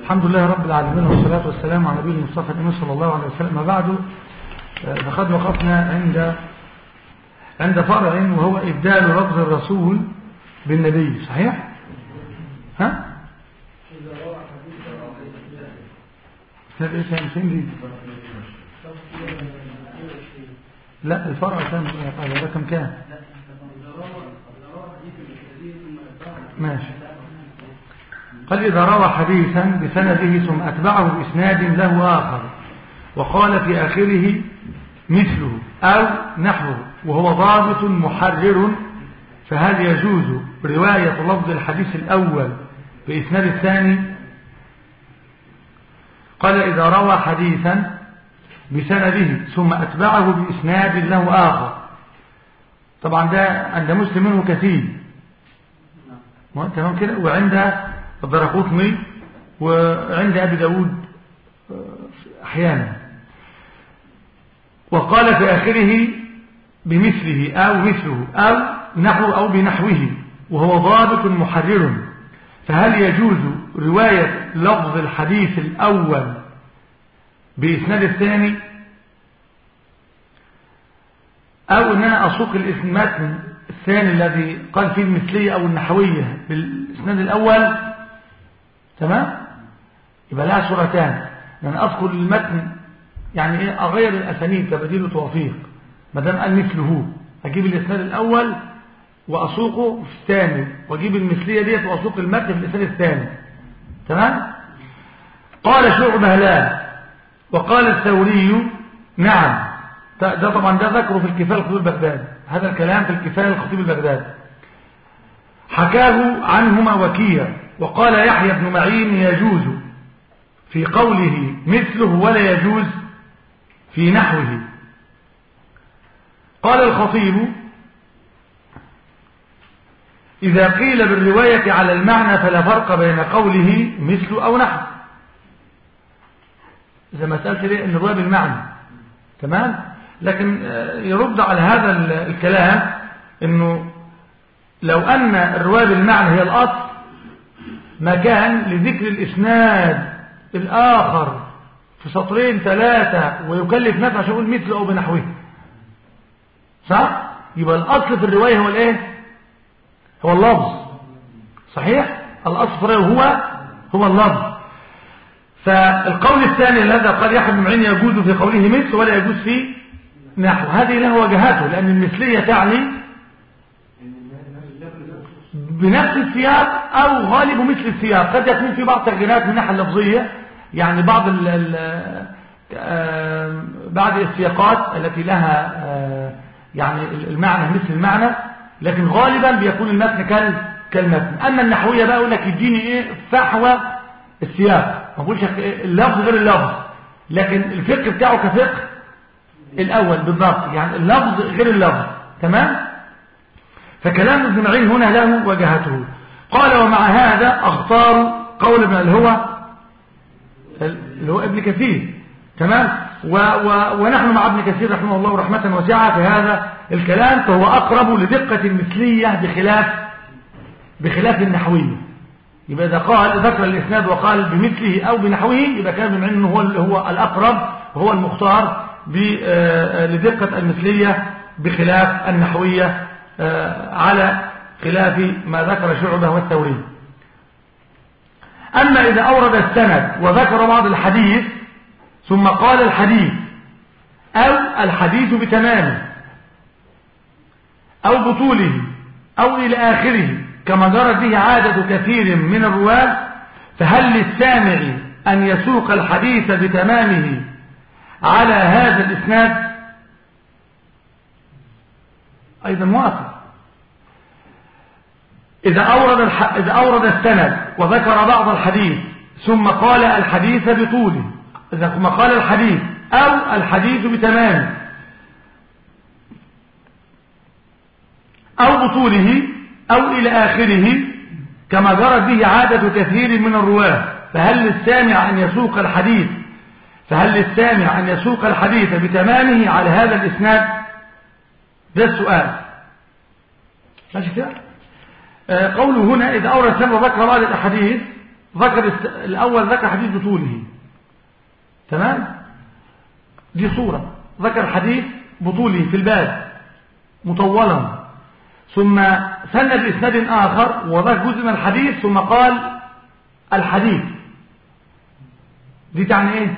الحمد لله رب العالمين والصلاة والسلام على نبي المصطفى الأمين صلى الله عليه وسلم ما بعد فقد وقفنا عند عند فرع وهو إبدال لفظ الرسول بالنبي صحيح؟ ها؟ سنة ايه ثاني فين دي؟ لا الفرع ثاني قال رقم كام؟ ماشي قال إذا روى حديثا بسنده ثم أتبعه بإسناد له آخر وقال في آخره مثله أو نحوه وهو ضابط محرر فهل يجوز رواية لفظ الحديث الأول بإسناد الثاني قال إذا روى حديثا بسنده ثم أتبعه بإسناد له آخر طبعا ده عند مسلم منه كثير تمام كده وعند الدرقوطني وعند أبي داود أحيانا وقال في آخره بمثله أو مثله أو نحو أو بنحوه وهو ضابط محرر فهل يجوز رواية لفظ الحديث الأول بإسناد الثاني أو أن أنا أسوق الإسناد الثاني الذي قال فيه المثلية أو النحوية بالإسناد الأول تمام يبقى لها صورتان يعني أذكر المتن يعني إيه أغير الأسانيد كبديل وتوفيق ما دام قال مثله أجيب الإسناد الأول وأسوقه في الثاني وأجيب المثلية ديت وأسوق المتن في الإسناد الثاني تمام قال شعبة لا وقال الثوري نعم ده طبعا ده ذكره في الكفاية الخطيب البغدادي هذا الكلام في الكفاية الخطيب البغدادي حكاه عنهما وكيع وقال يحيى بن معين يجوز في قوله مثله ولا يجوز في نحوه قال الخطيب إذا قيل بالرواية على المعنى فلا فرق بين قوله مثل أو نحو زي ما سألت ليه ان الرواية بالمعنى تمام لكن يرد على هذا الكلام انه لو ان الرواية بالمعنى هي الاصل ما كان لذكر الاسناد الاخر في سطرين ثلاثة ويكلف نفسه عشان يقول مثل او بنحوه صح يبقى الاصل في الرواية هو الايه هو اللفظ صحيح الاصل في الرواية هو هو اللفظ فالقول الثاني الذي قال يحيى بن معين يجوز في قوله مثل ولا يجوز في نحو هذه له وجهاته لأن المثلية تعني بنفس السياق أو غالب مثل السياق قد يكون في بعض تغييرات من الناحية اللفظية يعني بعض ال ال بعض السياقات التي لها يعني المعنى مثل المعنى لكن غالبا بيكون المتن كالمتن أما النحوية بقى يقول لك يديني ايه فحوى السياق ما بقولش اللفظ غير اللفظ لكن الفقه بتاعه كفقه الأول بالضبط يعني اللفظ غير اللفظ تمام فكلام ابن معين هنا له وجهته قال ومع هذا اختار قول ابن اللي هو اللي هو ابن كثير تمام و و ونحن مع ابن كثير رحمه الله رحمة واسعة في هذا الكلام فهو أقرب لدقة المثلية بخلاف بخلاف النحوية يبقى إذا قال ذكر الإسناد وقال بمثله أو بنحوه يبقى كان ابن معين هو هو الأقرب وهو المختار لدقة المثلية بخلاف النحوية على خلاف ما ذكر شعبة والثوري أما إذا أورد السند وذكر بعض الحديث ثم قال الحديث أو الحديث بتمامه أو بطوله أو إلى آخره كما جرت به عادة كثير من الرواة فهل للسامع أن يسوق الحديث بتمامه على هذا الإسناد أيضا موافق إذا أورد, الح... إذا أورد السند وذكر بعض الحديث ثم قال الحديث بطوله ثم قال الحديث أو الحديث بتمامه أو بطوله أو إلى آخره كما جرت به عادة كثير من الرواة فهل للسامع أن يسوق الحديث فهل للسامع أن يسوق الحديث بتمامه على هذا الإسناد ده السؤال ماشي كده آه قوله هنا إذا أورد السند وذكر بعض الأحاديث ذكر الأول ذكر حديث بطوله تمام دي صورة ذكر الحديث بطوله في الباب مطولا ثم سند بإسناد آخر وذكر جزء من الحديث ثم قال الحديث دي تعني ايه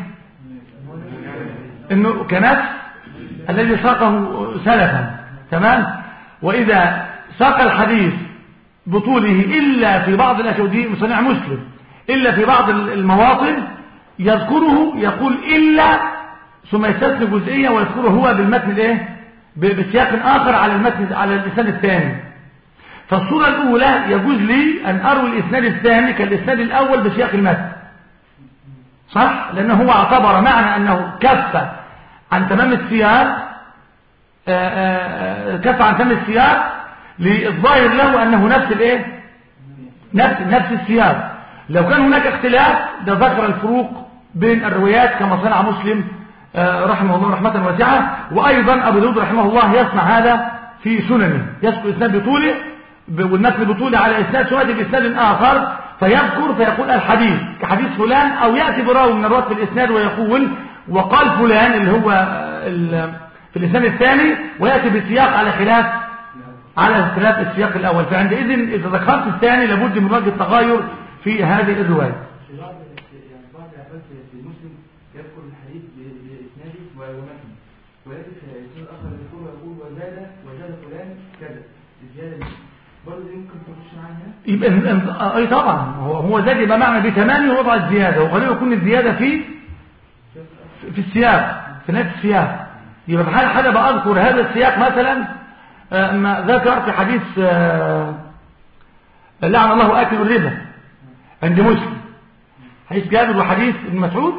انه كنفس الذي ساقه سلفا تمام واذا ساق الحديث بطوله الا في بعض الاشياء دي مصنع مسلم الا في بعض المواطن يذكره يقول الا ثم يستثني جزئيه ويذكره هو بالمتن الايه بسياق اخر على المتن على اللسان الثاني فالصورة الأولى يجوز لي أن أروي الإسناد الثاني كالإسناد الأول بسياق المتن صح؟ لأنه هو اعتبر معنى أنه كف عن تمام السياق كف عن تمام السياق للظاهر له أنه نفس الإيه؟ نفس, نفس السياق لو كان هناك اختلاف ده ذكر الفروق بين الروايات كما صنع مسلم رحمه الله رحمة واسعة وأيضا أبو داود رحمه الله يصنع هذا في سننه يذكر إسناد بطوله والمتن بطوله على إسناد سنة بإسناد آخر فيذكر فيقول الحديث كحديث فلان أو يأتي براوي من الرواة في الإسناد ويقول وقال فلان اللي هو في الإسناد الثاني ويأتي بسياق على خلاف على خلاف السياق الأول فعندئذ إذا ذكرت الثاني لابد من وجه التغاير في هذه الرواية يذكر الحديث بإسناده ومتنه ويأتي في الإسناد الآخر يقول ويقول وزاد وزاد فلان كذا الزيادة برضه يمكن تخش معاها يبقى اي طبعا هو هو زاد يبقى معنى بتمام وضع الزياده وغالبا يكون الزياده في في السياق في نفس السياق يبقى في حال حاجه بأذكر هذا السياق مثلا ما ذكر في حديث لعن الله اكل الربا عند مسلم حديث جابر وحديث ابن مسعود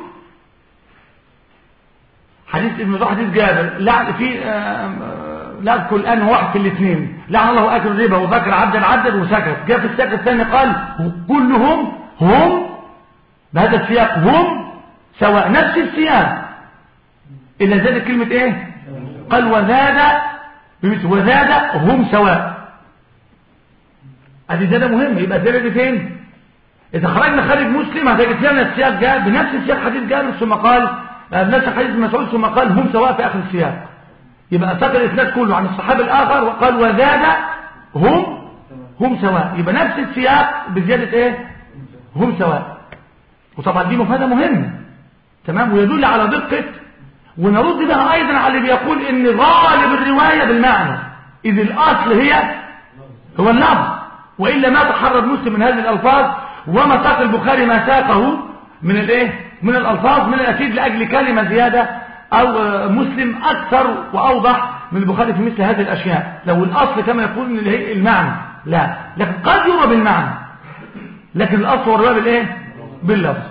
حديث ابن مسعود حديث جابر لعن في لا اذكر الان واحد في الاثنين لعن الله اكل الربا وذكر عبدا عدد وسكت جاء في السياق الثاني قال كلهم هم بهذا السياق هم سواء نفس السياق الا زاد كلمه ايه قال وزاد وزاد هم سواء ادي زياده مهمه يبقى الزياده دي فين اذا خرجنا خارج مسلم هتجد فينا السياق جاء بنفس السياق حديث جابر ثم قال بنفس حديث مسعود ثم قال هم سواء في اخر السياق يبقى ساق الاسناد كله عن الصحابي الاخر وقال وزاد هم هم سواء يبقى نفس السياق بزياده ايه هم سواء وطبعا دي مفاده مهمه تمام ويدل على دقه ونرد بها ايضا على اللي بيقول ان غالب الروايه بالمعنى اذ الاصل هي هو اللفظ والا ما تحرر مسلم من هذه الالفاظ وما ساق البخاري ما ساقه من الايه من الالفاظ من الاكيد لاجل كلمه زياده او مسلم اكثر واوضح من البخاري في مثل هذه الاشياء لو الاصل كما يقول ان هي المعنى لا لكن قد يرى بالمعنى لكن الاصل هو الروايه بالايه باللفظ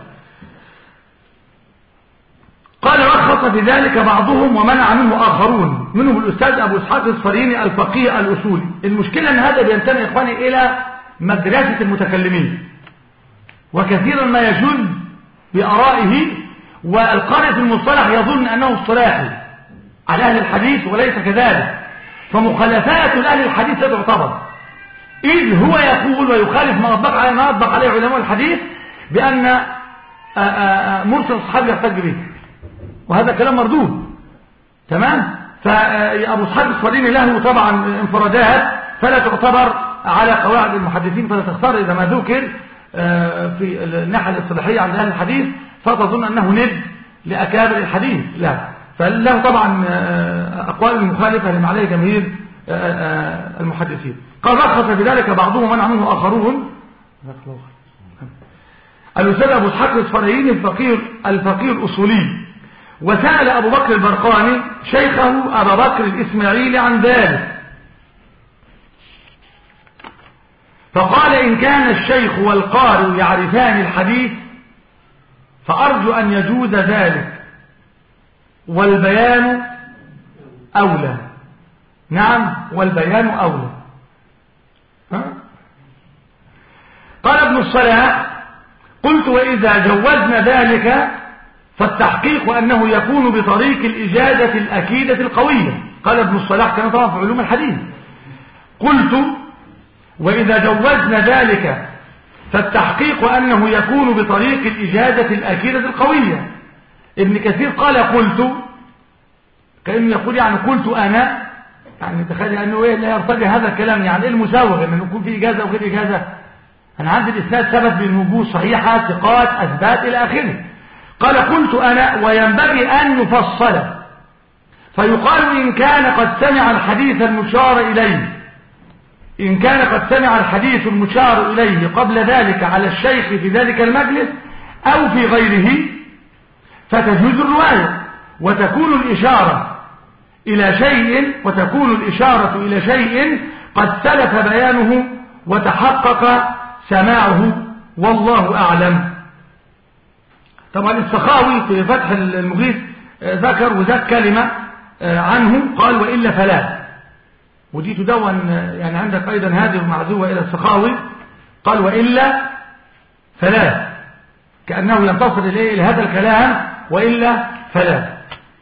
قال رخص في ذلك بعضهم ومنع منه آخرون منهم الأستاذ أبو إسحاق الصفريني الفقيه الأصولي المشكلة أن هذا بينتمي إخواني إلى مدرسة المتكلمين وكثيرا ما يجل بآرائه والقارئ في المصطلح يظن أنه اصطلاحي على أهل الحديث وليس كذلك فمخالفات لأهل الحديث لا تعتبر إذ هو يقول ويخالف ما أطبق عليه ما أطبق عليه علماء الحديث بأن آآ آآ مرسل الصحابي يحتج به وهذا كلام مردود تمام فأبو اسحاق الصليني له طبعا انفرادات فلا تعتبر على قواعد المحدثين فلا تختار إذا ما ذكر في الناحية الاصطلاحية عند أهل الحديث فتظن أنه ند لأكابر الحديث لا فله طبعا أقوال مخالفة لما عليه جماهير المحدثين قال رخص بذلك بعضهم منع منه آخرون الأستاذ أبو اسحاق الصليني الفقير الفقير الأصولي وسأل أبو بكر البرقاني شيخه أبا بكر الإسماعيلي عن ذلك فقال إن كان الشيخ والقارئ يعرفان الحديث فأرجو أن يجوز ذلك والبيان أولى نعم والبيان أولى ها؟ قال ابن الصلاح قلت وإذا جوزنا ذلك فالتحقيق أنه يكون بطريق الإجازة الأكيدة القوية قال ابن الصلاح كان طبعا في علوم الحديث قلت وإذا جوزنا ذلك فالتحقيق أنه يكون بطريق الإجازة الأكيدة القوية ابن كثير قال قلت كأنه يقول يعني قلت أنا يعني تخيل أنه إيه لا يرتجي هذا الكلام يعني إيه المساوغ أنه يكون في إجازة وغير إجازة أنا عندي الإسناد ثبت بالوجوه صحيحة ثقات أثبات إلى آخره قال قلت أنا وينبغي أن نفصل فيقال إن كان قد سمع الحديث المشار إليه إن كان قد سمع الحديث المشار إليه قبل ذلك على الشيخ في ذلك المجلس أو في غيره فتجوز الرواية وتكون الإشارة إلى شيء وتكون الإشارة إلى شيء قد سلف بيانه وتحقق سماعه والله أعلم طبعا السخاوي في فتح المغيث ذكر وذات كلمة عنه قال وإلا فلا ودي تدون يعني عندك أيضا هذه معزوة إلى السخاوي قال وإلا فلا كأنه ينتصر إليه إلى هذا الكلام وإلا فلا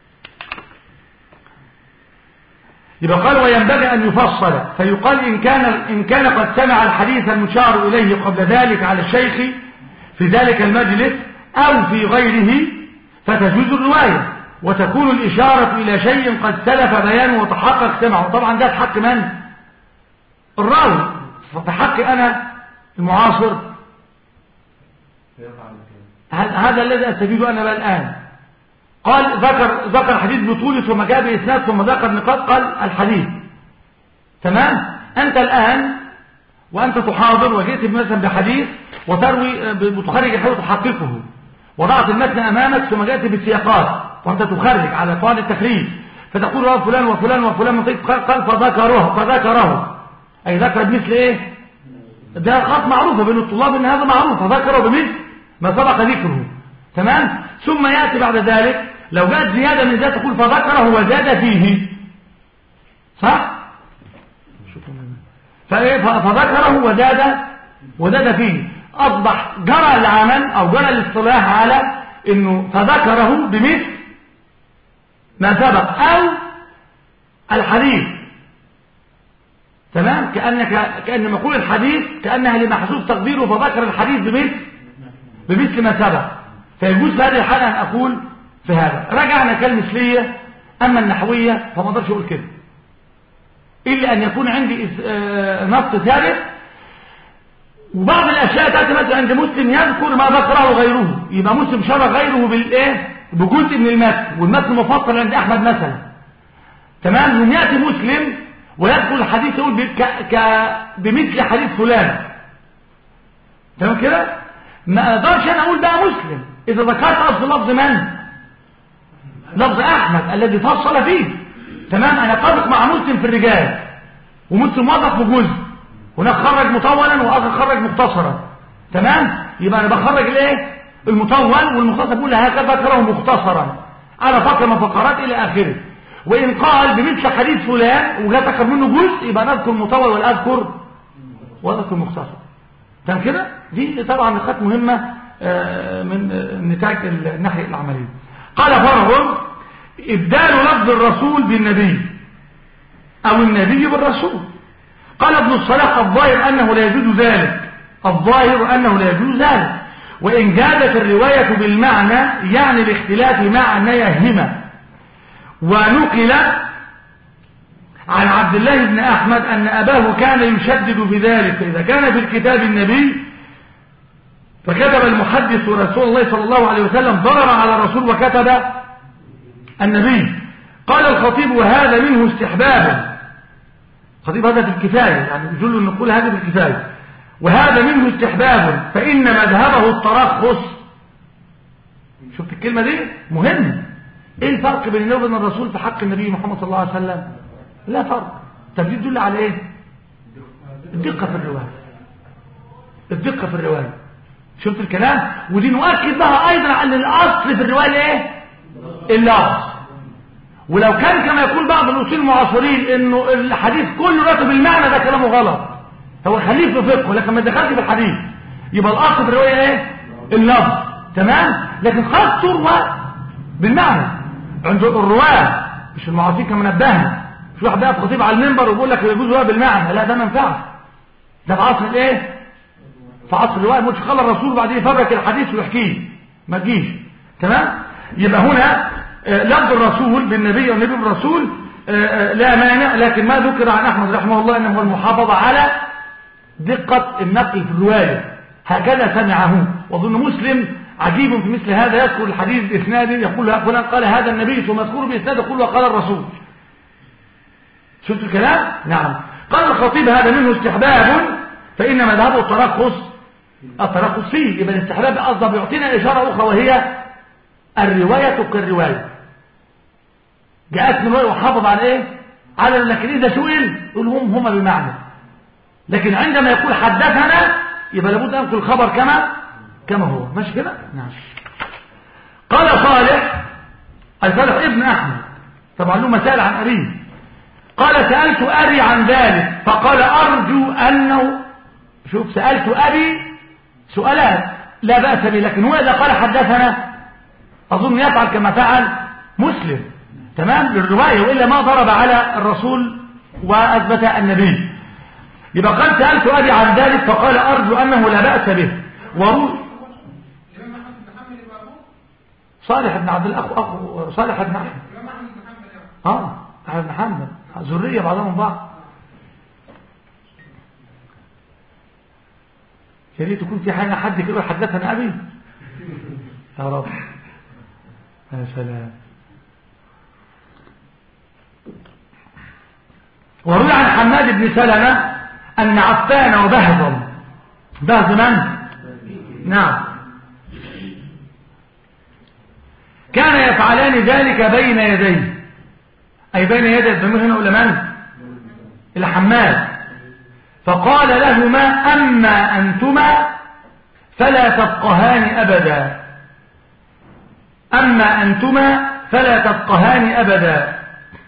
يبقى قال وينبغي أن يفصل فيقال إن كان, إن كان قد سمع الحديث المشار إليه قبل ذلك على الشيخ في ذلك المجلس أو في غيره فتجوز الرواية وتكون الإشارة إلى شيء قد سلف بيانه وتحقق سمعه طبعا ده حق من؟ الراوي فحق أنا المعاصر هذا الذي أستفيده أنا بقى الآن قال ذكر ذكر حديث بطولي ثم جاء بإسناد ثم ذكر نقاط قال الحديث تمام أنت الآن وأنت تحاضر وجئت مثلا بحديث وتروي بتخرج الحديث وتحققه وضعت المتن أمامك ثم جئت بالسياقات وأنت تخرج على طوال التخريج فتقول رواه فلان وفلان وفلان من قال فذكره فذكره أي ذكر بمثل إيه ده خط معروفة بين الطلاب إن هذا معروف فذكره بمثل ما سبق ذكره تمام ثم يأتي بعد ذلك لو جاءت زيادة من ذات تقول فذكره وزاد فيه صح فإيه فذكره وزاد وزاد فيه أصبح جرى العمل أو جرى الاصطلاح على إنه فذكره بمثل ما سبق أو الحديث تمام كأنك كأن مقول الحديث كأنها لمحسوس تقديره فذكر الحديث بمثل بمثل ما سبق فيجوز في هذه الحالة أن أقول في هذا رجعنا كالمثلية أما النحوية فما اقدرش أقول كده إلا أن يكون عندي نص ثالث وبعض الأشياء تأتي مثلا عند مسلم يذكر ما ذكره غيره يبقى مسلم شرح غيره بالإيه بجزء من المتن والمتن مفصل عند أحمد مثلا تمام يوم يأتي مسلم ويدخل الحديث يقول ك... ك... بمثل حديث فلان تمام كده ما اقدرش انا اقول بقى مسلم اذا ذكرت اصل لفظ من لفظ احمد الذي فصل فيه تمام انا اتفق مع مسلم في الرجال ومسلم وضع في جزء هناك خرج مطولا واخر خرج مختصرا تمام يبقى انا بخرج الايه المطول والمختصر بقول هكذا ذكره مختصرا على فقره من فقرات الى اخره وان قال بمثل حديث فلان وجاء ذكر منه جزء يبقى نذكر المطول ولا اذكر واذكر المختصر تمام كده دي طبعا نقاط مهمه من نتاج الناحيه العمليه قال فرغ ابدال لفظ الرسول بالنبي او النبي بالرسول قال ابن الصلاح الظاهر انه لا يجوز ذلك الظاهر انه لا يجوز ذلك وان جادت الروايه بالمعنى يعني باختلاف معنيهما ونقل عن عبد الله بن أحمد أن أباه كان يشدد في ذلك إذا كان في الكتاب النبي فكتب المحدث رسول الله صلى الله عليه وسلم ضرر على الرسول وكتب النبي قال الخطيب وهذا منه استحباب الخطيب هذا في الكفاية يعني يجل نقول هذا في الكفاية وهذا منه استحباب فإن مذهبه الترخص شفت الكلمة دي مهم ايه الفرق بين النبي وبين الرسول في حق النبي محمد صلى الله عليه وسلم لا فرق طب دي تدل على ايه الدقة في الرواية الدقة في الرواية شفت الكلام ودي نؤكد بها ايضا على الاصل في الرواية ايه اللفظ ولو كان كما يقول بعض الاصول المعاصرين انه الحديث كله راتب المعنى ده كلامه غلط هو خليك في فقهه لكن ما دخلش في الحديث يبقى الاصل في الرواية ايه اللفظ تمام لكن خلاص تروى بالمعنى عند الرواه مش المعاصرين كما نبهنا مش واحد بقى خطيب على المنبر ويقول لك يجوز هو بالمعنى لا ده ما ينفعش ده في عصر الايه في عصر الروايه مش قال الرسول وبعدين يفبرك الحديث ويحكيه ما تجيش تمام يبقى هنا آه، لفظ الرسول بالنبي والنبي بالرسول آه، آه، لا مانع لكن ما ذكر عن احمد رحمه الله انه هو المحافظه على دقه النقل في الروايه هكذا سمعه واظن مسلم عجيب في مثل هذا يذكر الحديث باسناده يقول ها فلان قال هذا النبي ثم يذكره باسناده يقول وقال الرسول شفت الكلام نعم قال الخطيب هذا منه استحباب فإن مذهبه الترخص الترخص فيه يبقى الاستحباب أصلا بيعطينا إشارة أخرى وهي الرواية كالرواية جاءت من رواية وحافظ على إيه على لكن إذا سئل يقول هم هما بمعنى لكن عندما يقول حدثنا يبقى لابد أن ينقل الخبر كما كما هو ماشي كده نعم قال صالح أي صالح ابن أحمد طبعا له مسائل عن أبيه قال سألت أبي عن ذلك فقال أرجو أنه شوف سألت أبي سؤالات لا بأس به لكن هو إذا قال حدثنا أظن يفعل كما فعل مسلم تمام للرواية وإلا ما ضرب على الرسول وأثبت النبي يبقى قال سألت أبي عن ذلك فقال أرجو أنه لا بأس به ورو الإمام أحمد بن حنبل يبقى أبوه صالح بن عبد الله أخو أخو صالح بن أحمد الإمام أحمد بن حنبل يعني اه احمد بن حنبل ذريه بعضهم من بعض يا ريت يكون في حاجه حد كده حدثنا ابي يا رب يا سلام وروي عن حماد بن سلمة أن عفان وبهضم بهض من؟ نعم كان يفعلان ذلك بين يديه أي بين يدي الضمير هنا ولا من؟ الحماد فقال لهما أما أنتما فلا تفقهان أبدا أما أنتما فلا تفقهان أبدا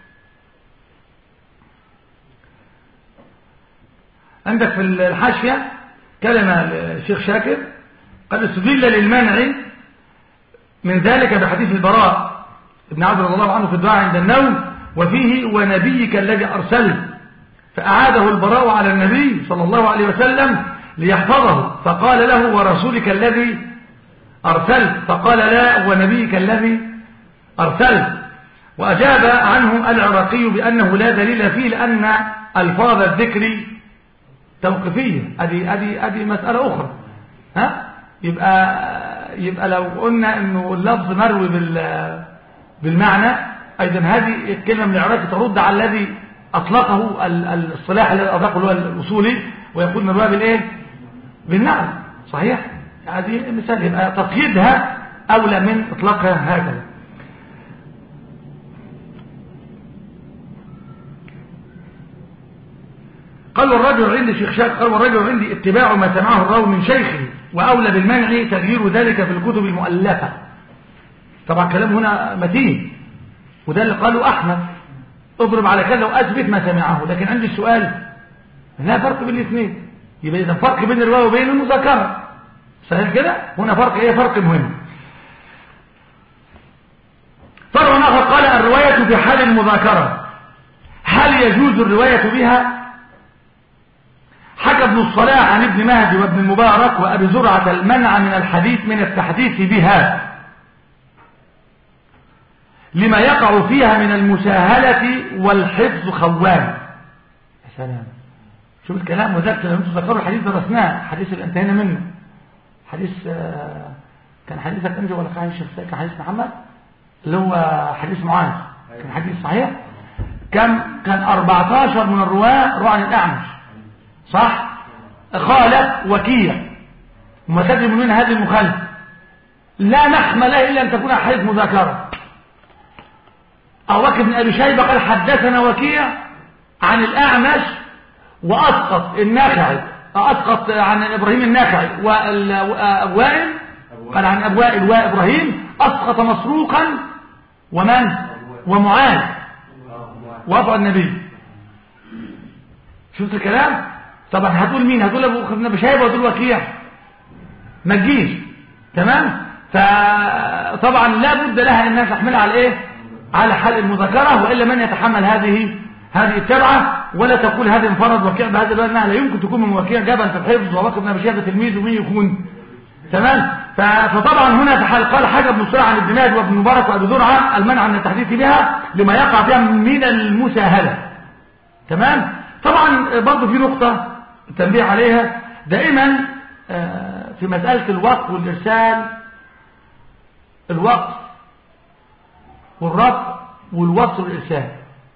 عندك في الحاشية كلمة الشيخ شاكر قد استدل للمنع من ذلك بحديث البراء ابن عبد رضي الله عنه في الدعاء عند النوم وفيه ونبيك الذي أرسلت فأعاده البراء على النبي صلى الله عليه وسلم ليحفظه فقال له ورسولك الذي أرسلت فقال لا ونبيك الذي أرسلت وأجاب عنه العراقي بأنه لا دليل فيه لأن ألفاظ الذكر توقيفية هذه هذه هذه مسألة أخرى ها يبقى يبقى لو قلنا إنه اللفظ مروي بال بالمعنى أيضا هذه الكلمة من العراقي ترد على الذي أطلقه الصلاح الذي أطلقه اللي هو الأصولي ويقول من باب الإيه بالمعنى صحيح هذه مثال يبقى تقييدها أولى من إطلاقها هكذا قال الرجل عندي شيخ شاك قال والرجل عندي اتباع ما سمعه الراوي من شيخه وأولى بالمنع تغيير ذلك في الكتب المؤلفة طبعا كلام هنا متين وده اللي قاله أحمد اضرب على كذا وأثبت ما سمعه لكن عندي السؤال لا فرق بين الاثنين يبقى إذا فرق بين الرواية وبين المذاكرة صحيح كده هنا فرق ايه فرق مهم فرق آخر قال الرواية في حال المذاكرة هل يجوز الرواية بها حكى ابن الصلاح عن ابن مهدي وابن المبارك وأبي زرعة المنع من الحديث من التحديث بها لما يقع فيها من المساهلة والحفظ خوان يا سلام شوف الكلام وذلك لما انتم ذكروا الحديث درسناه حديث اللي انتهينا منه حديث كان حديثك انت ولا كان حديث كان حديث محمد اللي هو حديث معاذ كان حديث صحيح كم كان 14 من الرواه رواه عن الاعمش صح خالف وكيع وما تدري من هذه المخالفه لا نحمل الا ان تكون حديث مذاكره أو بكر بن أبي شيبة قال حدثنا وكيع عن الأعمش وأسقط النخعي أسقط عن إبراهيم النخعي ووائل قال عن أبوائل وإبراهيم أسقط مسروقا ومن ومعاذ وضع النبي شفت الكلام طبعا هتقول مين هتقول أبو بكر بن أبي شيبة وتقول وكيع ما تجيش تمام فطبعا لا بد لها انها تحملها على ايه على حال المذاكرة وإلا من يتحمل هذه هذه التبعة ولا تقول هذا انفرد وكيع بهذا الوقت لا يمكن تكون من وكيع جبل في الحفظ وبكر بن ابي شيبه تلميذ ومين يكون تمام ف- فطبعا هنا في حال قال حاجه ابن صلاح عن ابن ماجه وابن مبارك وابي زرعه المنع من التحديث بها لما يقع فيها من المساهله تمام طبعا برضه في نقطه تنبيه عليها دائما آه، في مساله الوقف والارسال الوقف والرفع والوصل والارسال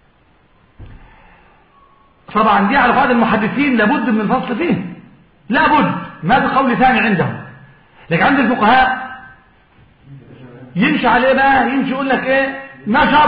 طبعا دي على قواعد المحدثين لابد من الفصل فيه لابد ما في قول ثاني عندهم لكن عند الفقهاء يمشي عليه بقى يمشي يقول لك ايه نشط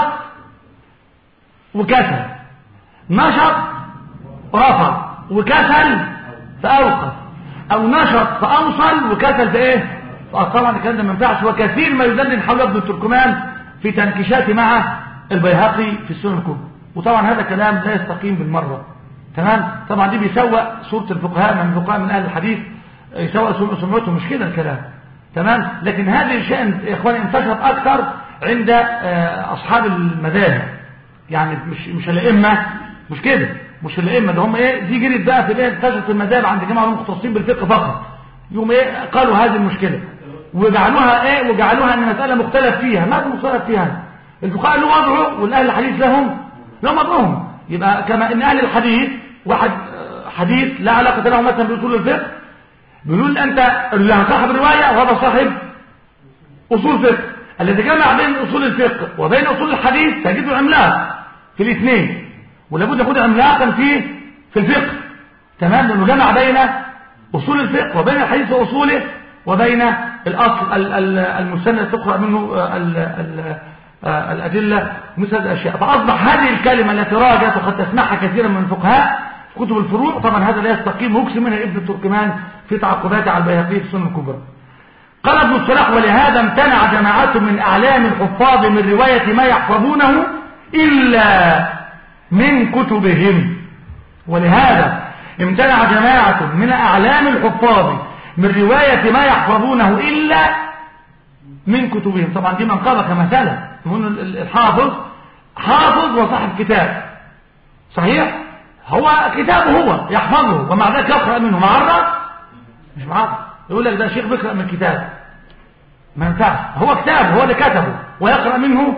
وكسل نشط رفع وكسل فأوقف او نشط فأوصل وكسل في ايه طبعا الكلام ده ما ينفعش وكثير ما يدندن حول ابن التركمان في تنكشاته مع البيهقي في السنن الكبرى وطبعا هذا كلام لا يستقيم بالمره تمام طبعا دي بيسوء صوره الفقهاء من الفقهاء من اهل الحديث يسوء سم- سمعتهم مش كده الكلام تمام لكن هذه الشأن يا اخواني انتشرت اكثر عند آه، اصحاب المذاهب يعني مش مش الائمه مش كده مش الائمه ده هم ايه دي جريت بقى في الايه انتشرت المذاهب عند جماعه مختصين بالفقه فقط يوم ايه قالوا هذه المشكله وجعلوها ايه وجعلوها ان مساله مختلف فيها ما في مختلف فيها الفقهاء له وضعه والاهل الحديث لهم لهم وضعهم يبقى كما ان اهل الحديث واحد آه، حديث لا علاقه له مثلا باصول الفقه بيقول انت اللي صاحب روايه وهذا صاحب اصول فقه الذي جمع بين اصول الفقه وبين اصول الحديث تجده عملاق في الاثنين ولابد يكون عملاقا في في الفقه تمام لانه جمع بين اصول الفقه وبين الحديث واصوله وبين الاصل ال- ال- المستند تقرا منه آه، ال- ال- آه، الادله مثل هذه الاشياء فاصبح هذه الكلمه التي راجت وقد تسمعها كثيرا من الفقهاء في كتب الفروع طبعا هذا لا يستقيم ويكسب منها ابن التركمان في تعقباته على البيهقي في السنن الكبرى قال ابن الصلاح ولهذا امتنع جماعات من اعلام الحفاظ من روايه ما يحفظونه الا من كتبهم ولهذا امتنع جماعة من أعلام الحفاظ من رواية ما يحفظونه إلا من كتبهم طبعا دي منقبة كمثالة يقول ال- الحافظ حافظ وصاحب كتاب صحيح هو كتابه هو يحفظه ومع ذلك يقرأ منه معرض مش معرض يقول لك ده شيخ بيقرأ من كتاب ما ينفعش هو كتاب هو اللي كتبه ويقرأ منه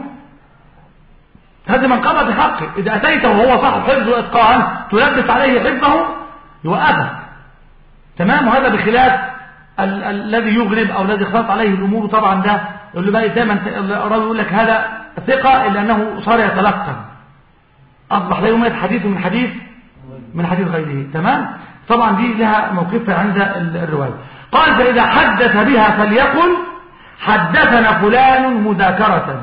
هذه منقبة بحقه إذا أتيته وهو صاحب حفظ وإتقان تلبس عليه حفظه يوقفك تمام وهذا بخلاف ال- ال- الذي يغلب أو الذي اختلط عليه الأمور طبعا ده اللي بقى دايما ت- الراوي يقول لك هذا ثقة إلا أنه صار يتلقن أصبح لا يميز حديث من حديث من حديث غيره تمام طبعا دي لها موقفها عند ال- الرواية قال فإذا حدث بها فليقل حدثنا فلان مذاكرة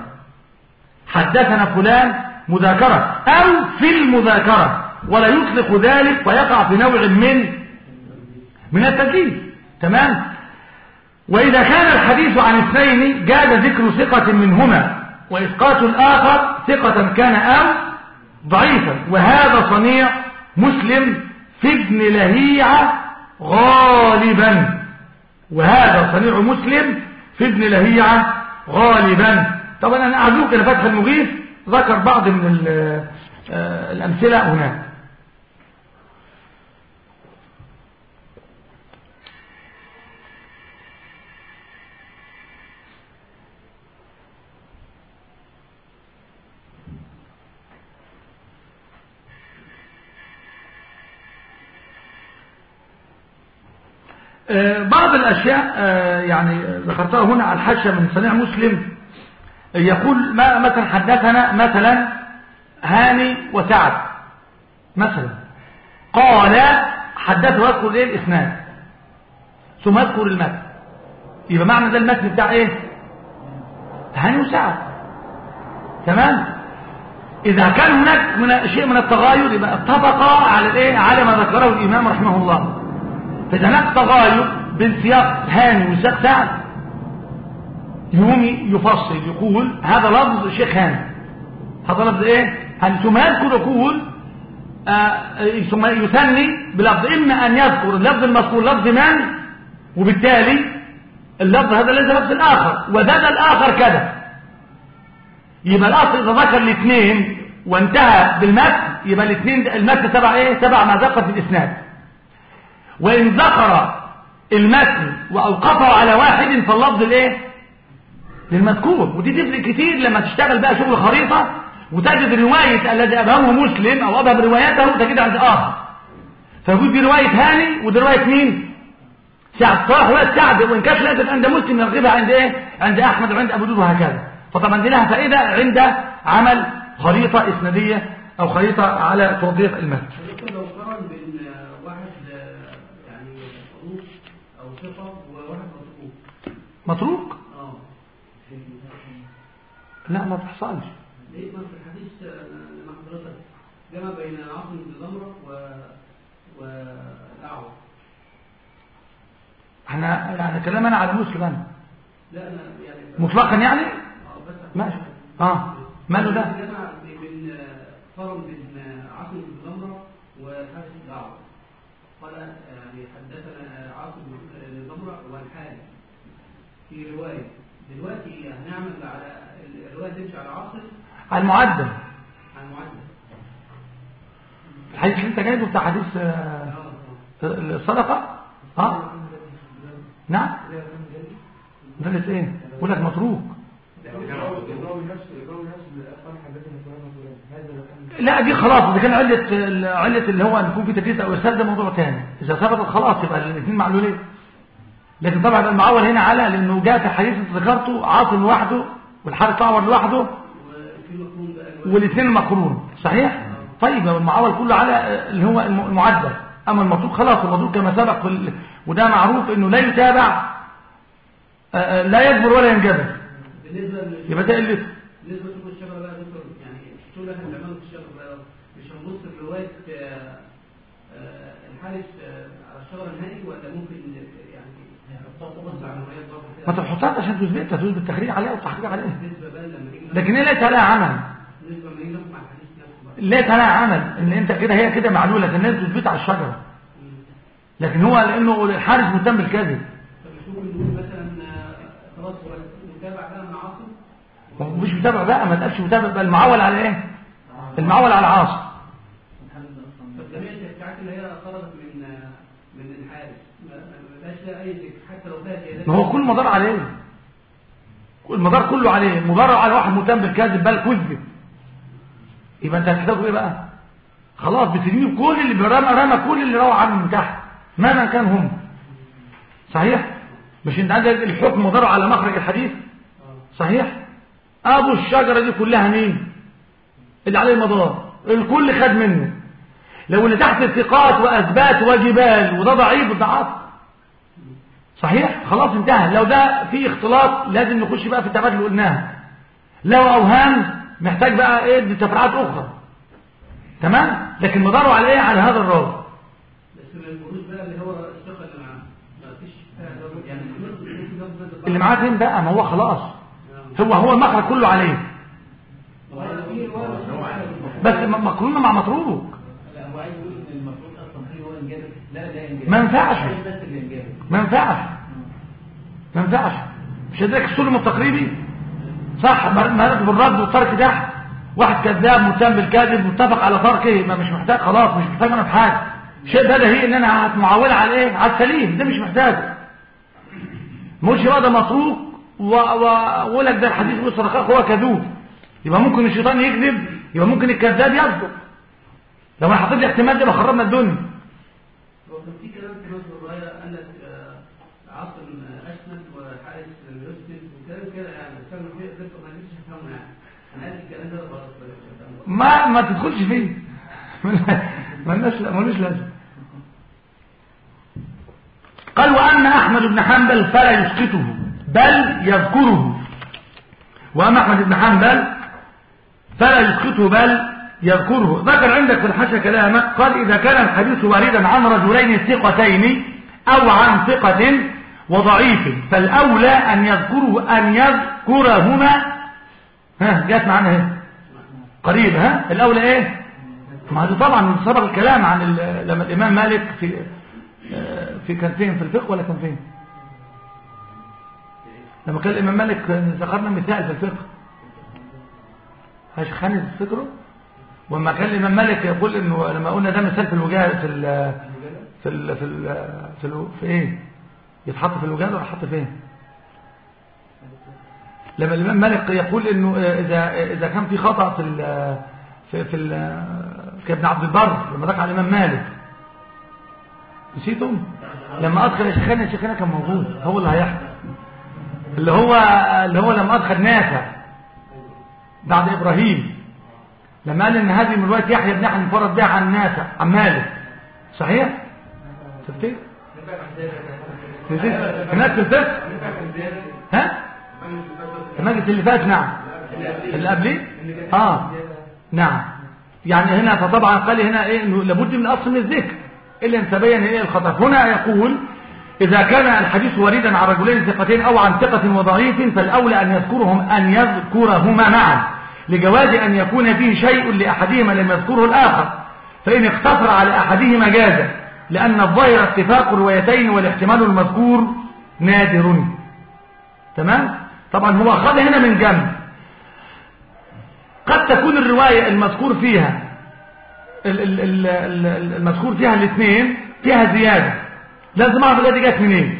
حدثنا فلان مذاكرة أو في المذاكرة ولا يطلق ذلك ويقع في نوع من من التدليس تمام وإذا كان الحديث عن اثنين جاز ذكر ثقة منهما وإسقاط الآخر ثقة كان أو ضعيفا وهذا صنيع مسلم في ابن لهيعة غالبا وهذا صنيع مسلم في ابن لهيعة غالبا طبعا أنا أعزوك إلى فتح المغيث ذكر بعض من ال- آه، الأمثلة هناك آه، بعض الأشياء آه، يعني ذكرتها هنا على الحاشية من صنيع مسلم يقول ما مثلا حدثنا مثلا هاني وسعد مثلا قال حدثه يذكر ايه الاسناد ثم يذكر المتن يبقى معنى ده المتن بتاع ايه هاني وسعد تمام اذا كان هناك من شيء من التغاير يبقى اتفقا على الايه على ما ذكره الامام رحمه الله فاذا هناك تغاير بين سياق هاني وسياق سعد يقوم يفصل يقول هذا لفظ الشيخ هاني هذا لفظ ايه هاني ثم يذكر يقول آه ثم يثني بلفظ اما ان يذكر اللفظ المذكور لفظ من وبالتالي اللفظ هذا ليس لفظ الاخر وزاد الاخر كذا يبقى الاصل اذا ذكر الاثنين وانتهى بالمتن يبقى الاثنين المتن تبع ايه تبع ما ذكر في الاسناد وان ذكر المتن واوقفه على واحد فاللفظ الايه للمذكور ودي تفرق كتير لما تشتغل بقى شغل خريطه وتجد روايه الذي ابهمه مسلم او ابهم روايته تجد عند اخر فيقول دي روايه هاني ودي روايه مين سعد صلاح روايه سعد وان كانت لازم عند مسلم يرغبها عند ايه عند احمد وعند ابو داود وهكذا فطبعا دي لها فائده عند عمل خريطه اسناديه او خريطه على توضيح المتن لكن لو قارن بين واحد يعني صدوق او ثقه وواحد متروك متروك اه لا ما بتحصلش ليه ما في الحديث آه، مع حضرتك جمع بين عاصم بن زمره و والاعور احنا يعني كلام انا على مسلم انا لا انا يعني مطلقا يعني اه بس ماشي اه ماله ده جمع بين آه، قارن بين آه، عاصم بن زمره والحارث الاعور قال يعني حدثنا عاصم بن زمره والحارث في روايه دلوقتي هنعمل على الروايه تمشي على عاصم على المعدل على المعدل الحديث اللي انت جايبه بتاع حديث آه، اه اه الصدقه اه نعم مدرس ايه بقول لك متروك الراوي نفسه الراوي نفسه اللي قال حدثنا فلان وفلان هذا لو كان لا دي خلاص اذا كان عله عله اللي هو ان يكون في تدليس او ارسال ده موضوع ثاني اذا ثبتت خلاص يبقى الاثنين معلولين لكن طبعا يبقى المعول هنا على لانه جاء في حديث انت ذكرته عاصم لوحده والحارث اعور لوحده وفي مفهوم بقى الرواية. والاثنين مقرون صحيح طيب يبقى المعول كله على اللي هو الم- المعدل اما المطلوب خلاص المطلوب كما سبق في ال- وده معروف انه لا يتابع آه، آه، لا يجبر ولا ينجبر بالنسبه لل- يبقى ده اللي بالنسبه لشغل الشجره بقى يا دكتور يعني الشغل اللي احنا بنعمله في الشجره بقى مش هنبص لروايه آه، آه، الحارس آه، على الشجره النهائي ولا ممكن يعني نبص على الروايات برضه كده ما تحطهاش عشان تثبتها تثبت التخريج عليها والتحقيق عليها بالنسبه بقى لما نيجي لكن هي ليس عليها عمل بالنسبه لما نيجي نحكم على الحديث نفسه بقى ليس عليها عمل ان انت كده هي كده معلوله لكن الناس بتثبتها على الشجره مم. لكن هو لانه الحارس مهتم بالكذب طب مش ممكن نقول مثلا آه، خلاص هو متابع بقى مع عاصم هو مش متابع بقى ما تقالش متابع بقى المعول على ايه المعول على العاصم طب جميع التشريعات اللي هي خرجت من آه، من الحارس ما ما بقاش لها اي ذكر حتى لو فيها زيادات ما هو كل مدار عليه كل المدار كله عليه مدار على واحد مهتم بالكذب بل كذب يبقى انت هتحتاجه ايه بقى خلاص بتجيب كل اللي برمى رمى كل اللي روى عنه من تحت مهما كان هم صحيح مش انت عندك الحكم مدار على مخرج الحديث صحيح ابو الشجره دي كلها مين اللي عليه المدار الكل خد منه لو اللي تحت الثقات واثبات وجبال وده ضعيف ده عاطل صحيح خلاص انتهى لو ده في اختلاط لازم نخش بقى في التبادل اللي قلناها لو اوهام محتاج بقى ايه دي تفريعات اخرى تمام لكن مداره على ايه على هذا الراوي بس من البروز بقى اللي هو الثقه اللي معاه ما فيش فيها ضرر. يعني ممكن يكون ده مضاد الضرر. اللي معاه فين بقى ما هو خلاص نعم. هو هو المخرج كله عليه وهي في رواية مشهورة على المفروض. بس م- مقرونه مع متروك لا هو عايز يقول ان المفروض اصلا في هو انجاب لا لا انجاب ما ينفعش. عايز بس الانجاب ما ينفعش ما ينفعش مش هديك السلم التقريبي صح مراتب الرد والترك تحت واحد كذاب مهتم بالكذب متفق على تركه ما مش محتاج خلاص مش محتاج انا في حاجه الشيء ده هي ان انا معوله على ايه على السليم ده مش محتاجه مش بقى ده متروك واقول لك ده الحديث والصدقاء هو كذوب يبقى ممكن الشيطان يكذب يبقى ممكن الكذاب يصدق لو انا حطيت لي احتمال ده يبقى خربنا الدنيا هو كان في كلام في نص الرواية قال لك آه، عاصم آه، أشمل وحارس يوسف وكلام كده يعني بس أنا في قصة ما نفسش أفهمه يعني أنا قال الكلام ده خلاص بلاش أفهمه. ما ما تدخلش فيه ملناش ملوش لازم قال وأما أحمد بن حنبل فلا يسقطه بل يذكره وأما أحمد بن حنبل فلا يسقطه بل يذكره ذكر عندك في الحاشية كلامه قال إذا كان الحديث واردا عن رجلين ثقتين أو عن ثقة وضعيف فالأولى أن يذكره أن يذكرهما ها جات معانا اهي قريب ها الأولى إيه ما هذا طبعا سبق الكلام عن ال- لما الإمام مالك في آه، في كان فين في الفقه ولا كان فين لما كان الإمام مالك ذكرنا مثال في الفقه هاش خانز فكره وما كان الإمام مالك يقول إنه لما قلنا ده مثال في الوجاهة في ال في ال في ال في, ال في إيه يتحط في الوجاهة ولا يتحط فين لما الإمام مالك يقول إنه إذا إذا كان في خطأ في ال في في ال في ابن عبد البر لما ذكر على الإمام مالك نسيتم لما أدخل يا شيخنا يا شيخنا كان موجود هو اللي هيحكي اللي هو اللي هو لما أدخل نافع بعد إبراهيم لما قال إن هذه من رواية يحيى بن يحيى المفرد بها عن نافع عن مالك صحيح؟ تفتكر؟ نسيت هناك في الفقه ها؟ المجلس اللي فات نعم اللي قبليه اه نعم يعني هنا فطبعا قال هنا ايه انه لابد من اصل من الذكر الا ان تبين ايه الخطا هنا يقول اذا كان الحديث وريدا عن رجلين ثقتين او عن ثقه وضعيف فالاولى ان يذكرهم ان يذكرهما معا لجواز ان يكون فيه شيء لاحدهما لم يذكره الاخر فان اقتصر على احدهما جاز لان الظاهر اتفاق الروايتين والاحتمال المذكور نادر تمام طبعا هو أخذ هنا من جنب قد تكون الرواية المذكور فيها المذكور فيها الاثنين فيها زيادة لازم اعرف الذي جت منين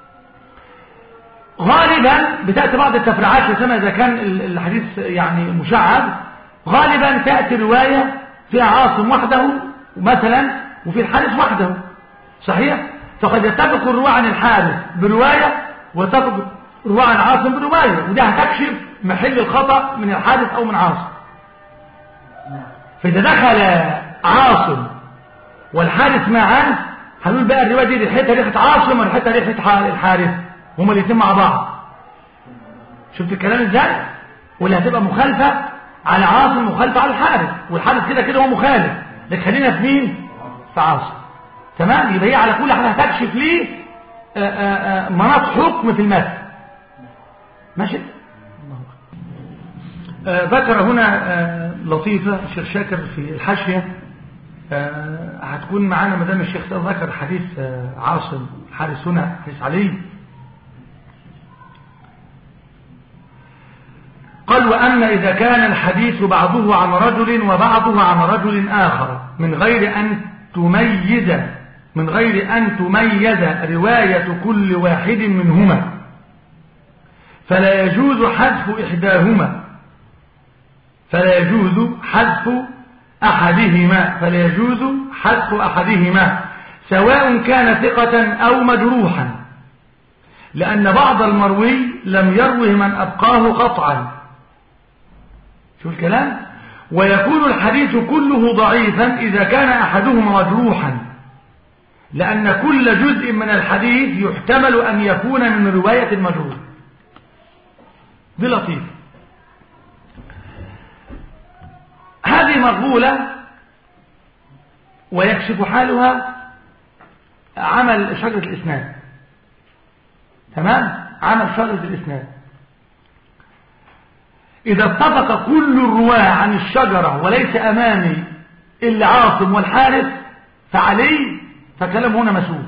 غالبا بتأتي بعض التفريعات لسما إذا كان الحديث يعني مشعب غالبا تأتي رواية فيها عاصم وحده مثلا وفي الحارث وحده صحيح فقد يتفق الرواة عن الحارث برواية ويتفق رواية عن عاصم برواية وده هتكشف محل الخطأ من الحادث أو من عاصم فإذا دخل عاصم والحارث معا هنقول بقى الرواية دي ريحتها ريحة عاصم وريحتها ريحة الحارث هما الاثنين مع بعض شفت الكلام ازاي واللي هتبقى مخالفة على عاصم مخالفة على الحارث والحارث كده كده هو مخالف لكن خلينا في مين في عاصم تمام يبقى هي على كل حال هتكشف ليه مناط حكم في المثل ماشي آه ذكر هنا آه لطيفة الشيخ شاكر في الحاشية آه هتكون معانا مدام الشيخ ذكر حديث عاصم حارس هنا حديث علي قال وأما إذا كان الحديث بعضه عن رجل وبعضه عن رجل آخر من غير أن تميز من غير أن تميز رواية كل واحد منهما فلا يجوز حذف إحداهما فلا يجوز حذف أحدهما فلا يجوز حذف أحدهما سواء كان ثقة أو مجروحا لأن بعض المروي لم يروه من أبقاه قطعا شو الكلام ويكون الحديث كله ضعيفا إذا كان أحدهما مجروحا لأن كل جزء من الحديث يحتمل أن يكون من رواية المجروح دي لطيفة هذه مقبولة ويكشف حالها عمل شجرة الإسناد تمام عمل شجرة الإسناد إذا اتفق كل الرواة عن الشجرة وليس أمامي إلا عاصم والحارث فعلي فكلام هنا مسؤول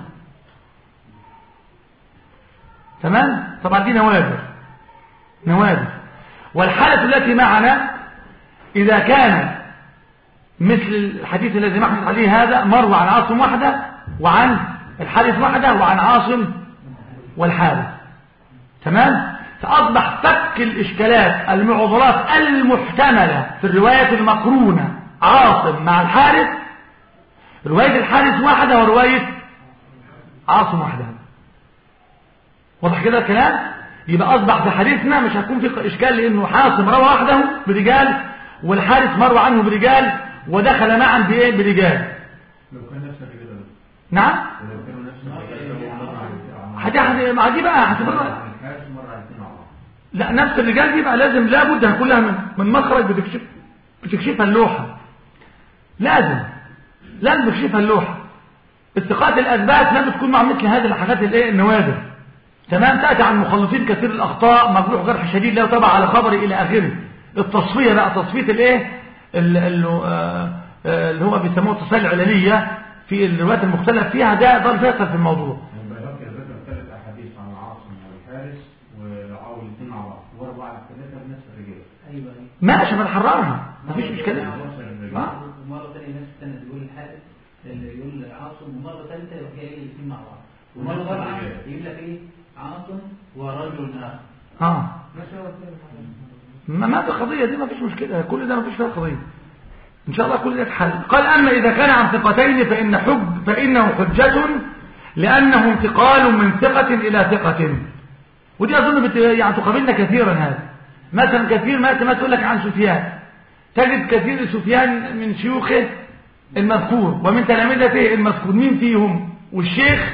تمام طبعا دي نوادر نوادر والحالة التي معنا إذا كان مثل الحديث الذي نحن عليه هذا مروى عن عاصم وحده وعن الحارث وحده وعن عاصم والحارث تمام فأصبح فك الإشكالات المعضلات المحتملة في الرواية المقرونة عاصم مع الحارث رواية الحارث واحدة ورواية عاصم واحدة واضح كده الكلام يبقى أصبح في حديثنا مش هتكون في إشكال لأنه حاصم روى وحده برجال والحارث مروى عنه برجال ودخل معا بإيه برجال لو كان نفس الرجال نعم لو كانوا نفس الرجال حدي حدي مع دي بقى هتفرق مرة عايزين مع بعض لا نفس الرجال دي بقى لازم لابد هيكون لها من, من مخرج بتكشف بتكشفها اللوحة لازم لازم تكشفها اللوحة استقاءة الأثبات لازم تكون مع مثل هذه الحاجات الايه النوادر تمام تأتي عن مخلصين كثير الأخطاء مجروح جرح شديد له تبع على خبر إلى آخره التصفية بقى تصفية الايه ال- ال- آه، آه، اللي هو بيسموه التصفية العللية في الروايات المختلف فيها ده ده الفيصل في الموضوع البيهقي ذكر ثلاث احاديث عن عاصم والحارس وعاول الاثنين مع بعض ورا بعض كلها بنفس الرجال ايوه ايوه ماشي بنحررها مفيش اشكاليه اه ومره ثانيه نفس السنه يقول الحارث اللي يقول عاصم ومره ثالثه يروح جاي الاثنين مع بعض ومره رابعه يقول لك ايه عاصم ورجل اخر اه ماشي هو كده ما ما في قضيه دي ما فيش مشكله كل ده ما فيش فيها قضيه ان شاء الله كل ده يتحل قال اما اذا كان عن ثقتين فان حج فانه حجه لانه انتقال من ثقه الى ثقه ودي اظن بت... يعني تقابلنا كثيرا هذا مثلا كثير ما ما تقول لك عن سفيان تجد كثير سفيان من شيوخه المذكور ومن تلامذته المذكور مين فيهم والشيخ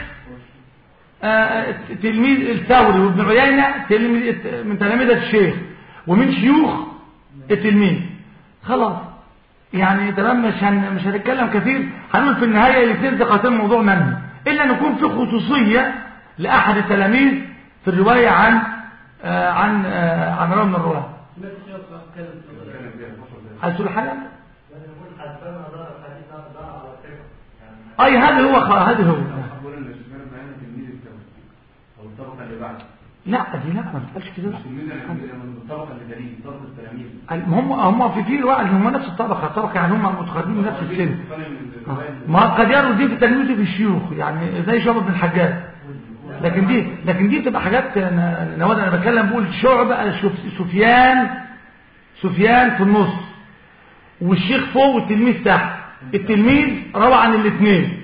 آه، تلميذ الثوري وابن عيينة تلميذ من تلامذة الشيخ ومن شيوخ التلميذ خلاص يعني تمام مش هن مش هنتكلم كثير هنقول في النهاية الاثنين ثقتين موضوع منهي إلا أن يكون في خصوصية لأحد التلاميذ في الرواية عن آه عن آه عن راوي من الرواة سمعت الشيخ صاحب كلام في كان بيحفظ عايز تقول حاجة؟ نقول حسنا دار الحديث دار على ثقة يعني أي هذا هو خ- هذا هو بقول ان سفيان بن عيينة تلميذ الثوري او الطبقه اللي بعد لا دي لا ما تقولش كده مش تلميذ اللي من الطبقه اللي تليه طبقه التلاميذ هم هم في في واحد هم نفس الطبقة الطبقة يعني هم متقاربين من نفس السن طالع من آه. الرواية ما قد يروا دي في تلميذه في الشيوخ يعني زي شعبة بن الحجاج لكن دي لكن دي بتبقى حاجات ن- نواد انا بتكلم بقول شعبة شف- سفيان سفيان في النص والشيخ فوق والتلميذ تحت التلميذ روى عن الاثنين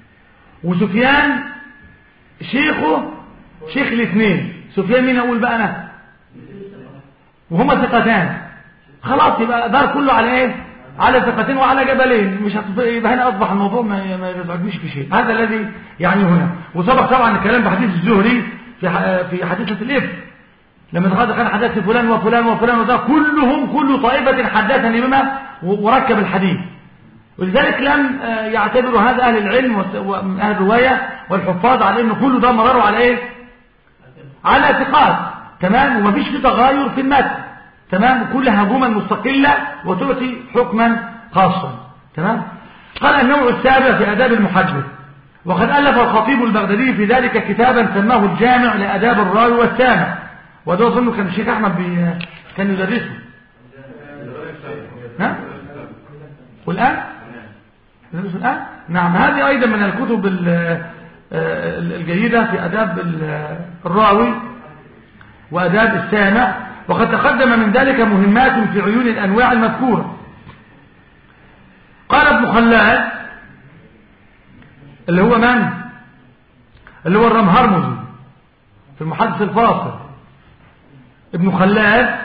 وسفيان شيخه شيخ الاثنين سفيان مين اقول بقى انا وهما ثقتان خلاص يبقى دار كله على ايه على ثقتين وعلى جبلين مش هتف... يبقى هنا اصبح الموضوع ما ما يزعجنيش في شيء هذا الذي يعني هنا وسبق طبعا الكلام بحديث الزهري في ح... في حديثه الافك لما دخل كان حدث فلان وفلان وفلان وده كلهم كل طائفه حدثني بما و- وركب الحديث ولذلك لم آه، يعتبر هذا اهل العلم وس- واهل الروايه والحفاظ على ان كل ده مرروا على ايه على ثقات تمام ومفيش في تغاير في المتن تمام كلها جمل مستقلة وتؤتي حكما خاصا تمام قال النوع السابع في آداب المحدث وقد ألف الخطيب البغدادي في ذلك كتابا سماه الجامع لآداب الراوي والسامع وده أظن كان الشيخ أحمد بي... كان يدرسه ها؟ والآن؟ يدرسه الآن؟ نعم هذه أيضا من الكتب ال- آه، الجيدة في آداب ال- الراوي وأداب السامع وقد تقدم من ذلك مهمات في عيون الأنواع المذكورة قال ابن خلاد اللي هو من اللي هو الرمهرمزي في المحدث الفاصل ابن خلاد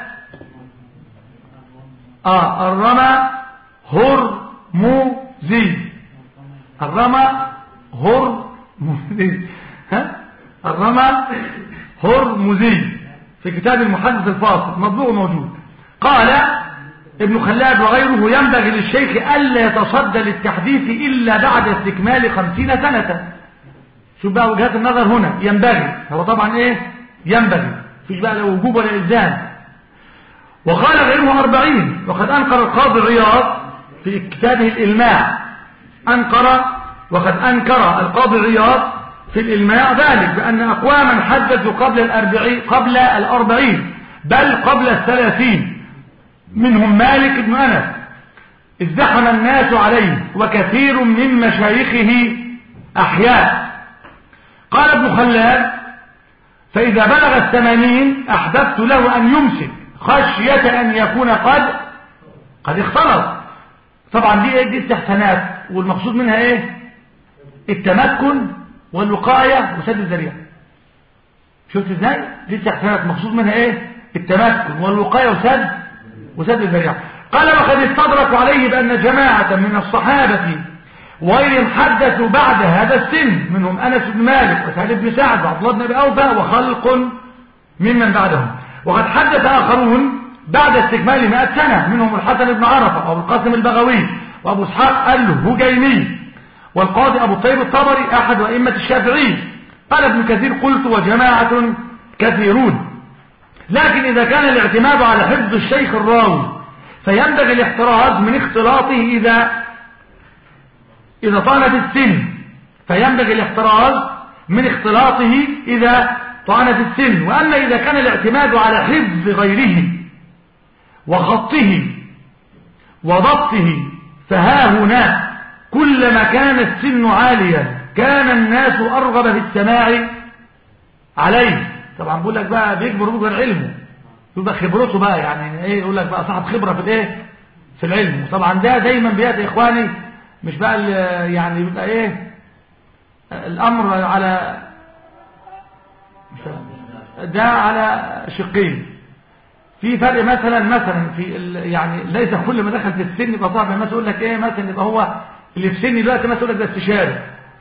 اه الرمى هرمزي الرمى هرمزي ها الرمى هرمزي في كتاب المحدث الفاصل مطبوع موجود قال ابن خلاد وغيره ينبغي للشيخ ألا يتصدى للتحديث إلا بعد استكمال خمسين سنة شوف بقى وجهات النظر هنا ينبغي هو طبعا ايه ينبغي فيش بقى لا وجوب ولا إلزام وقال غيره أربعين وقد أنكر القاضي عياض في كتابه الإلماع أنكر وقد أنكر القاضي عياض في الإلماع ذلك بأن أقواما حدثوا قبل الأربعين, قبل الأربعين بل قبل الثلاثين منهم مالك بن أنس ازدحم الناس عليه وكثير من مشايخه أحياء قال ابن خلاد فإذا بلغ الثمانين أحببت له أن يمسك خشية أن يكون قد قد اختلط طبعا دي ايه دي استحسانات والمقصود منها ايه التمكن والوقاية وسد الذريعة شفت ازاي دي استحسانات مقصود منها ايه التمكن والوقاية وسد وسد الذريعة قال وقد استدركوا عليه بأن جماعة من الصحابة وغيرهم حدثوا بعد هذا السن منهم أنس بن مالك وسهل بن سعد وعبد الله بن أبي أوفى وخلق ممن بعدهم وقد حدث آخرون بعد استكمال 100 سنة منهم الحسن بن عرفة وابو القاسم البغوي وابو اسحاق الهجيمي والقاضي ابو الطيب الطبري احد ائمة الشافعي قال ابن كثير قلت وجماعة كثيرون لكن اذا كان الاعتماد على حفظ الشيخ الراوي فينبغي الاحتراز من اختلاطه اذا اذا طالت السن فينبغي الاحتراز من اختلاطه اذا طعن في السن وأما إذا كان الاعتماد على حفظ غيره وخطه وضبطه فها هنا كلما كان السن عاليا كان الناس أرغب في السماع عليه طبعا بقول لك بقى بيكبر بكبر علمه يبقى خبرته بقى يعني ايه يقول لك بقى صاحب خبرة في الايه في العلم طبعا ده دايما بياتي اخواني مش بقى ال- يعني بيبقى ايه الامر على ده على شقين في فرق مثلا مثلا في ال- يعني ليس كل ما دخل في السن يبقى صعب الناس يقول لك ايه مثلا يبقى هو اللي في سن دلوقتي مثلا يقول لك ده استشاري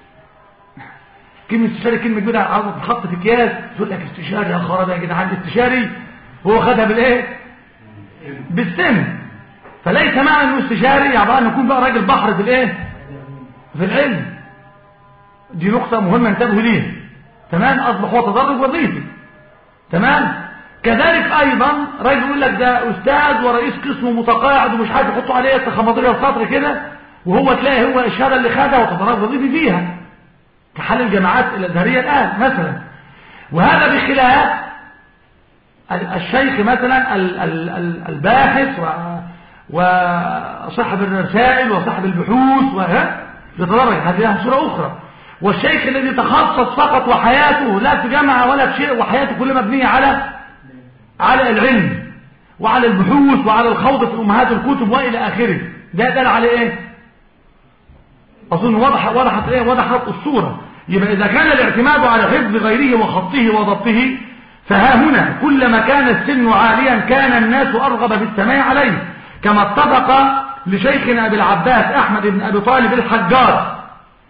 كلمة استشاري كلمة كبيرة عاوزة تتحط في اكياس تقول لك استشاري يا خراب يا جدعان استشاري هو خدها بالايه؟ بالسن فليس معنى انه استشاري يعني ان يكون بقى راجل بحر في الايه؟ في العلم دي نقطة مهمة انتبهوا ليها تمام اصبح هو تدرج وظيفي تمام كذلك ايضا راجل يقول لك ده استاذ ورئيس قسم متقاعد ومش عارف يحطوا عليه خماطريه السطر كده وهو تلاقي هو الشهاده اللي خدها وتدرج وظيفي فيها كحال الجامعات الازهريه الان مثلا وهذا بخلاف ال- الشيخ مثلا ال- ال- ال- الباحث و- وصاحب الرسائل وصاحب البحوث وها يتدرج هذه لها صورة أخرى والشيخ الذي تخصص فقط وحياته لا في جامعة ولا في شيء وحياته كلها مبنية على على العلم وعلى البحوث وعلى الخوض في أمهات الكتب وإلى آخره ده دل على إيه أظن وضح وضحت إيه وضحت الصورة يبقى إذا كان الاعتماد على حفظ غيره وخطه وضبطه فها هنا كلما كان السن عاليا كان الناس أرغب في السماع عليه كما اتفق لشيخنا أبي العباس أحمد بن أبي طالب الحجار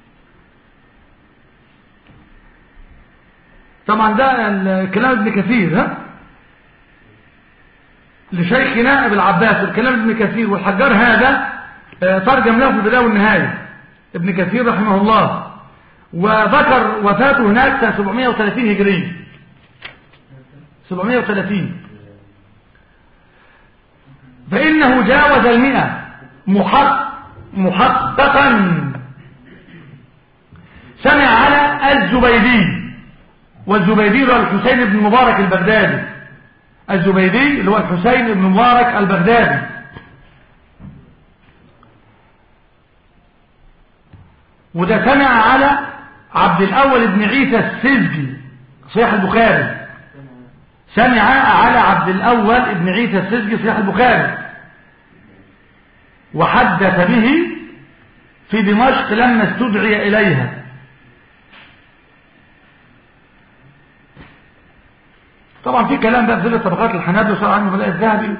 طبعا ده الكلام ابن كثير ها لشيخنا أبي العباس الكلام ابن كثير والحجار هذا آه، ترجم له في البداية والنهاية ابن كثير رحمه الله وذكر وفاته هناك سنة 730 هجرية 730 فإنه جاوز المئة محق محققا سمع على الزبيدي والزبيدي هو الحسين بن مبارك البغدادي الزبيدي اللي هو الحسين بن مبارك البغدادي وده سمع على عبد الأول بن عيسى السزجي صحيح البخاري سمع على عبد الأول بن عيسى السزجي صحيح البخاري وحدث به في دمشق لما استدعي إليها طبعا في كلام بقى في طبقات الحنابلة وصار عنه ملاء الذهبي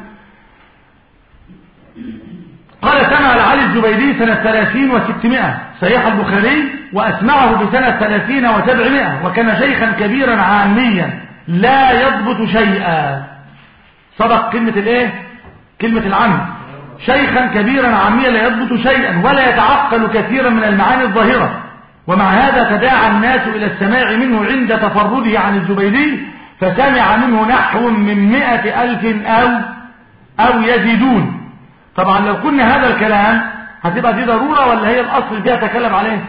قال سمع لعلي الزبيدي سنة ثلاثين وستمائة صحيح البخاري وأسمعه بسنة ثلاثين وسبعمائة وكان شيخا كبيرا عاميا لا يضبط شيئا سبق كلمة الايه كلمة العم شيخا كبيرا عاميا لا يضبط شيئا ولا يتعقل كثيرا من المعاني الظاهرة ومع هذا تداعى الناس إلى السماع منه عند تفرده عن الزبيدي فسمع منه نحو من مئة ألف أو أو يزيدون طبعا لو كنا هذا الكلام هتبقى دي ضرورة ولا هي الأصل فيها تكلم عليه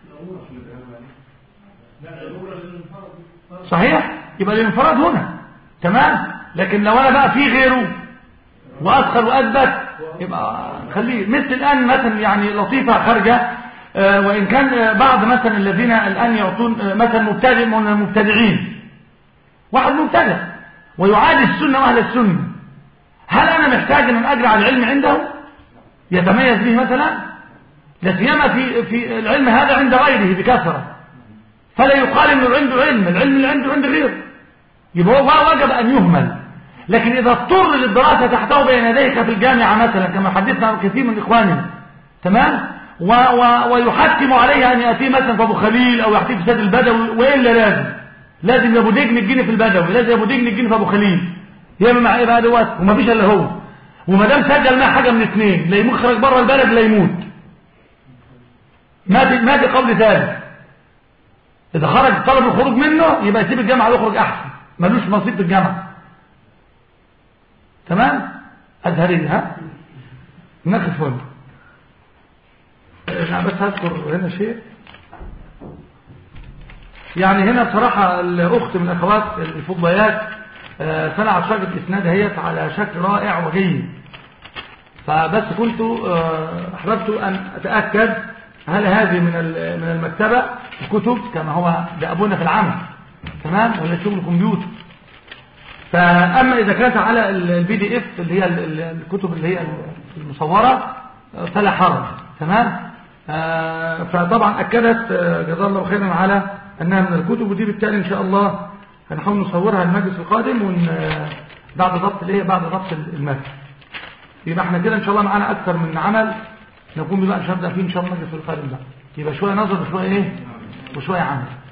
صحيح يبقى الانفراد هنا تمام لكن لو انا بقى في غيره وادخل واثبت يبقى خليه مثل الان مثلا يعني لطيفه خارجه آه، وان كان آه، بعض مثلا الذين الان يعطون آه، مثلا مبتدئ من المبتدعين واحد مبتدع ويعادي السنه واهل السنه هل انا محتاج ان اجري على العلم عنده يتميز به مثلا لا سيما في في العلم هذا عند غيره بكثره فلا يقال انه عنده علم العلم اللي عنده عند غيره يبقى هو وجب ان يهمل لكن اذا اضطر للدراسه تحته بين يديك في الجامعه مثلا كما حدثنا عن كثير من اخواننا تمام و و ويحتم عليه ان ياتي مثلا في ابو خليل او ياتي في سيد البدوي والا لازم لازم يا ابو دجن تجيني في البدوي لازم يا ابو دجن تجيني في ابو خليل يعمل مع ايه بقى دوت ومفيش الا هو وما دام سجل معاه حاجه من اثنين لا يموت خرج بره البلد لا يموت ما في ما في قول ثالث إذا خرج طلب الخروج منه يبقى يسيب الجامعة ويخرج أحسن ملوش نصيب في الجامعة تمام أزهرية ها نقف هنا أنا بس هذكر هنا شيء يعني هنا بصراحة الأخت من الأخوات الفضليات آه، صنعت شجرة إسناد هيت على شكل رائع وجيد فبس كنت آه، أحببت أن أتأكد هل هذه من ال- من المكتبة الكتب كما هو دأبونا في العمل تمام ولا شغل كمبيوتر فأما إذا كانت على البي دي اف اللي هي ال- ال- الكتب اللي هي المصورة آه، فلا حرج تمام آه، فطبعا أكدت آه، جزاه الله خيرا على أنها من الكتب ودي بالتالي إن شاء الله هنحاول نصورها المجلس القادم ون آه، بعد ضبط الايه بعد ضبط المتن يبقى احنا كده ان شاء الله معانا اكثر من عمل نقوم بقى مش هنبدا فيه ان شاء الله المجلس القادم ده يبقى شويه نظر وشويه ايه وشويه عمل